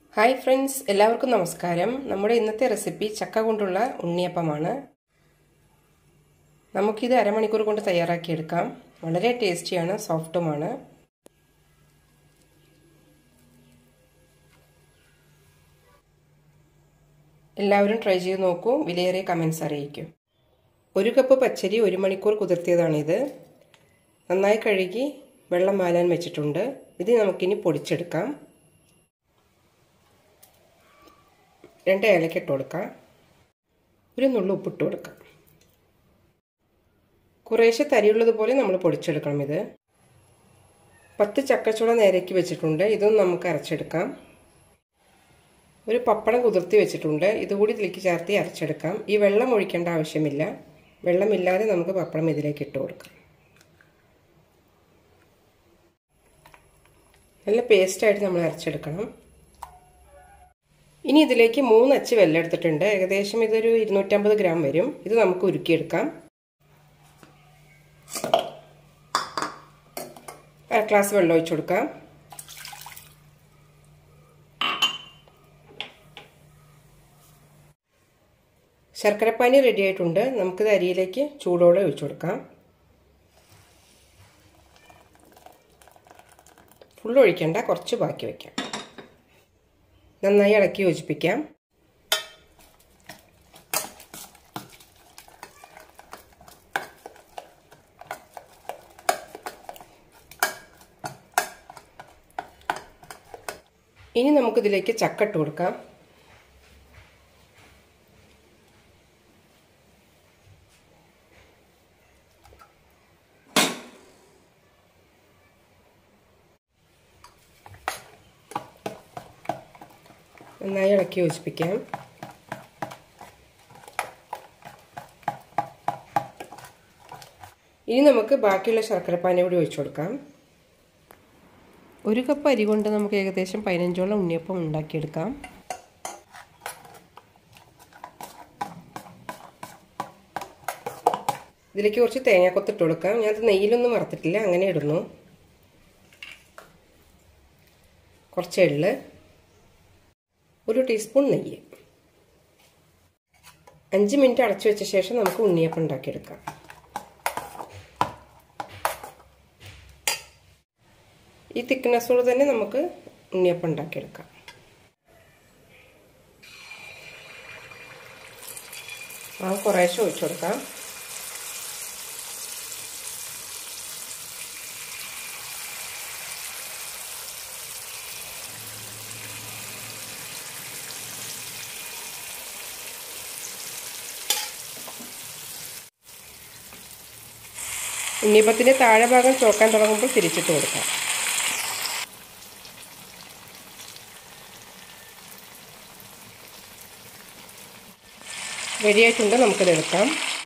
hi friends എല്ലാവർക്കും നമസ്കാരം നമ്മുടെ ഇന്നത്തെ റെസിപ്പി ചക്ക കൊണ്ടുള്ള ഉണ്ണിയപ്പമാണ് നമുക്കിത് അരമണിക്കൂർ കൊണ്ട് തയ്യാറാക്കിയെടുക്കാം വളരെ ടേസ്റ്റിയാണ് സോഫ്റ്റുമാണ് എല്ലാവരും ട്രൈ ചെയ്ത് നോക്കൂ വിലയേറിയ കമൻസ് അറിയിക്കും ഒരു കപ്പ് പച്ചരി ഒരു മണിക്കൂർ കുതിർത്തിയതാണിത് നന്നായി കഴുകി വെള്ളം വാലാൻ വെച്ചിട്ടുണ്ട് ഇത് നമുക്കിനി പൊടിച്ചെടുക്കാം രണ്ട് ഏലക്ക ഇട്ട് കൊടുക്കാം ഒരു നുള്ളു ഉപ്പിട്ട് കൊടുക്കാം കുറേശ്ശെ തരിയുള്ളതുപോലെ നമ്മൾ പൊടിച്ചെടുക്കണം ഇത് പത്ത് ചക്കച്ചുള നേരേക്ക് വെച്ചിട്ടുണ്ട് ഇതും നമുക്ക് അരച്ചെടുക്കാം ഒരു പപ്പടം കുതിർത്തി വെച്ചിട്ടുണ്ട് ഇതുകൂടി ഇതിലേക്ക് ചേർത്ത് അരച്ചെടുക്കാം ഈ വെള്ളം ഒഴിക്കേണ്ട ആവശ്യമില്ല വെള്ളമില്ലാതെ നമുക്ക് പപ്പടം ഇതിലേക്ക് ഇട്ട് കൊടുക്കാം നല്ല പേസ്റ്റായിട്ട് നമ്മൾ അരച്ചെടുക്കണം ഇനി ഇതിലേക്ക് മൂന്ന് അച്ച് വെള്ളം എടുത്തിട്ടുണ്ട് ഏകദേശം ഇതൊരു ഇരുന്നൂറ്റമ്പത് ഗ്രാം വരും ഇത് നമുക്ക് ഉരുക്കിയെടുക്കാം അര ഗ്ലാസ് വെള്ളം ഒഴിച്ചു കൊടുക്കാം ശർക്കരപ്പാനി റെഡി ആയിട്ടുണ്ട് നമുക്കിത് അരിയിലേക്ക് ചൂടോടെ ഒഴിച്ചു കൊടുക്കാം ഫുൾ ഒഴിക്കേണ്ട കുറച്ച് ബാക്കി വയ്ക്കാം നന്നായി ഇളക്കി യോജിപ്പിക്കാം ഇനി നമുക്കിതിലേക്ക് ചക്ക ഇട്ട് കൊടുക്കാം നന്നായി ഇളക്കി യോജിപ്പിക്കാം ഇനി നമുക്ക് ബാക്കിയുള്ള ശർക്കരപ്പാനി കൂടി ഒഴിച്ചു കൊടുക്കാം ഒരു കപ്പ് അരി കൊണ്ട് നമുക്ക് ഏകദേശം പതിനഞ്ചോളം ഉണ്ണിയപ്പം ഉണ്ടാക്കിയെടുക്കാം ഇതിലേക്ക് കുറച്ച് തേങ്ങാക്കൊത്തിട്ട് കൊടുക്കാം ഞാനത് നെയ്യിലൊന്നും വറുത്തിട്ടില്ല അങ്ങനെ ഇടുന്നു കുറച്ച് എള്ള് ഒരു ടീസ്പൂൺ നെയ്യ് അഞ്ച് മിനിറ്റ് അടച്ചു വെച്ച ശേഷം നമുക്ക് ഉണ്ണിയപ്പം ഉണ്ടാക്കിയെടുക്കാം ഈ തിക്നെസ്സോട് തന്നെ നമുക്ക് ഉണ്ണിയപ്പം ഉണ്ടാക്കിയെടുക്കാം ആ കുറേശ്ശെ ഒഴിച്ചു കൊടുക്കാം ഉണ്ണിയപ്പത്തിൻ്റെ താഴെ ഭാഗം ചോക്കാൻ തുടങ്ങുമ്പോൾ തിരിച്ചിട്ട് കൊടുക്കാം റെഡിയായിട്ടുണ്ട് നമുക്കിത് എടുക്കാം